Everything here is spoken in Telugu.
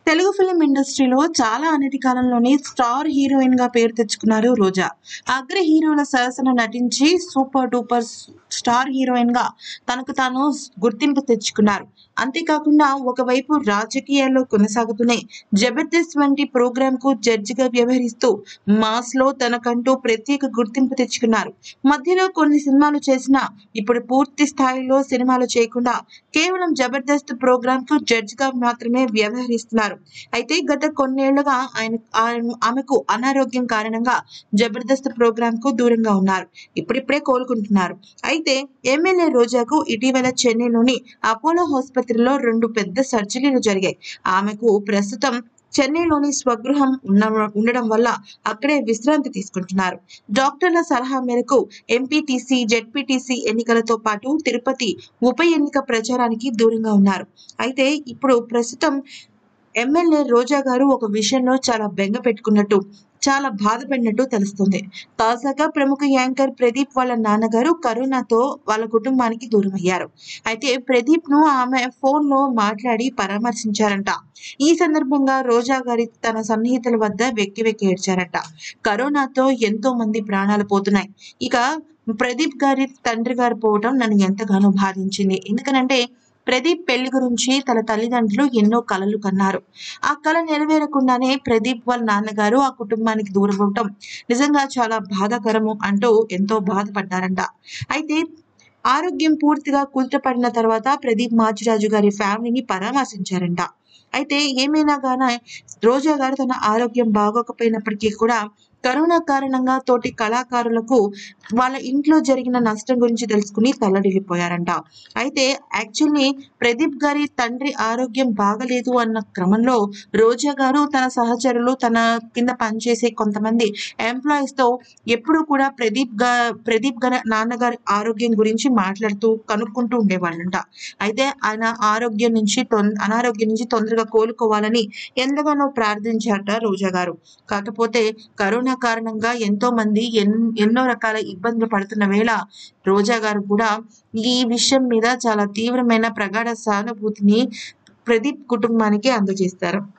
తెలుగు ఫిలిం ఇండస్ట్రీలో చాలా అనతి కాలంలోనే స్టార్ హీరోయిన్ గా పేరు తెచ్చుకున్నారు రోజా అగ్ర హీరోల సరసన నటించి సూపర్ డూపర్ స్టార్ హీరోయిన్ గా తనకు తాను గుర్తింపు తెచ్చుకున్నారు అంతేకాకుండా ఒకవైపు రాజకీయాల్లో కొనసాగుతూనే జబర్దస్త్ వంటి ప్రోగ్రామ్ కు జడ్జిగా వ్యవహరిస్తూ మాస్ లో తనకంటూ ప్రత్యేక గుర్తింపు తెచ్చుకున్నారు మధ్యలో కొన్ని సినిమాలు చేసినా ఇప్పుడు పూర్తి స్థాయిలో సినిమాలు చేయకుండా కేవలం జబర్దస్త్ ప్రోగ్రామ్ కు జడ్జ్ గా మాత్రమే వ్యవహరిస్తున్నారు అయితే గత కొన్నేళ్లుగా ఆయన ఆయన- ఆమెకు అనారోగ్యం కారణంగా జబర్దస్త్ ప్రోగ్రామ్ కు దూరంగా ఉన్నారు ఇప్పుడిప్పుడే కోలుకుంటున్నారు అయితే ఎమ్మెల్యే రోజాకు ఇటీవల చెన్నైలోని అపోలో ఆసుపత్రిలో రెండు పెద్ద సర్జరీలు జరిగాయి ఆమెకు ప్రస్తుతం చెన్నైలోని స్వగృహం ఉన్న ఉండడం వల్ల అక్కడే విశ్రాంతి తీసుకుంటున్నారు డాక్టర్ల సలహా మేరకు ఎంపీటీసీ జెడ్పీటీసీ ఎన్నికలతో పాటు తిరుపతి ఉప ఎన్నిక ప్రచారానికి దూరంగా ఉన్నారు అయితే ఇప్పుడు ప్రస్తుతం ఎమ్మెల్యే రోజా గారు ఒక విషయంలో చాలా బెంగ పెట్టుకున్నట్టు చాలా బాధపడినట్టు తెలుస్తుంది తాజాగా ప్రముఖ యాంకర్ ప్రదీప్ వాళ్ళ నాన్నగారు కరోనాతో వాళ్ళ కుటుంబానికి దూరం అయ్యారు అయితే ప్రదీప్ ను ఆమె ఫోన్ లో మాట్లాడి పరామర్శించారంట ఈ సందర్భంగా రోజా గారి తన సన్నిహితుల వద్ద వెక్కి వెక్కి ఏడ్చారట కరోనాతో ఎంతో మంది ప్రాణాలు పోతున్నాయి ఇక ప్రదీప్ గారి తండ్రి గారు పోవటం నన్ను ఎంతగానో బాధించింది ఎందుకనంటే ప్రదీప్ పెళ్లి గురించి తన తల్లిదండ్రులు ఎన్నో కలలు కన్నారు ఆ కళ నెరవేరకుండానే ప్రదీప్ వాళ్ళ నాన్నగారు ఆ కుటుంబానికి దూరం అవటం నిజంగా చాలా బాధాకరము అంటూ ఎంతో బాధపడ్డారంట అయితే ఆరోగ్యం పూర్తిగా కుదుటపడిన తర్వాత ప్రదీప్ మాచిరాజు గారి ఫ్యామిలీని పరామర్శించారంట అయితే ఏమైనా గానీ రోజా గారు తన ఆరోగ్యం బాగోకపోయినప్పటికీ కూడా కరోనా కారణంగా తోటి కళాకారులకు వాళ్ళ ఇంట్లో జరిగిన నష్టం గురించి తెలుసుకుని తల్లడిల్లిపోయారంట అయితే యాక్చువల్లీ ప్రదీప్ గారి తండ్రి ఆరోగ్యం బాగలేదు అన్న క్రమంలో రోజా గారు తన సహచరులు తన కింద పనిచేసే కొంతమంది ఎంప్లాయీస్ తో ఎప్పుడు కూడా ప్రదీప్ గా ప్రదీప్ గారి నాన్నగారి ఆరోగ్యం గురించి మాట్లాడుతూ కనుక్కుంటూ ఉండేవాళ్ళంట అయితే ఆయన ఆరోగ్యం నుంచి తొం అనారోగ్యం నుంచి తొందరగా కోలుకోవాలని ఎంతగానో ప్రార్థించారట రోజా గారు కాకపోతే కరోనా కారణంగా ఎంతో మంది ఎన్ ఎన్నో రకాల ఇబ్బందులు పడుతున్న వేళ రోజా గారు కూడా ఈ విషయం మీద చాలా తీవ్రమైన ప్రగాఢ సానుభూతిని ప్రదీప్ కుటుంబానికి అందజేస్తారు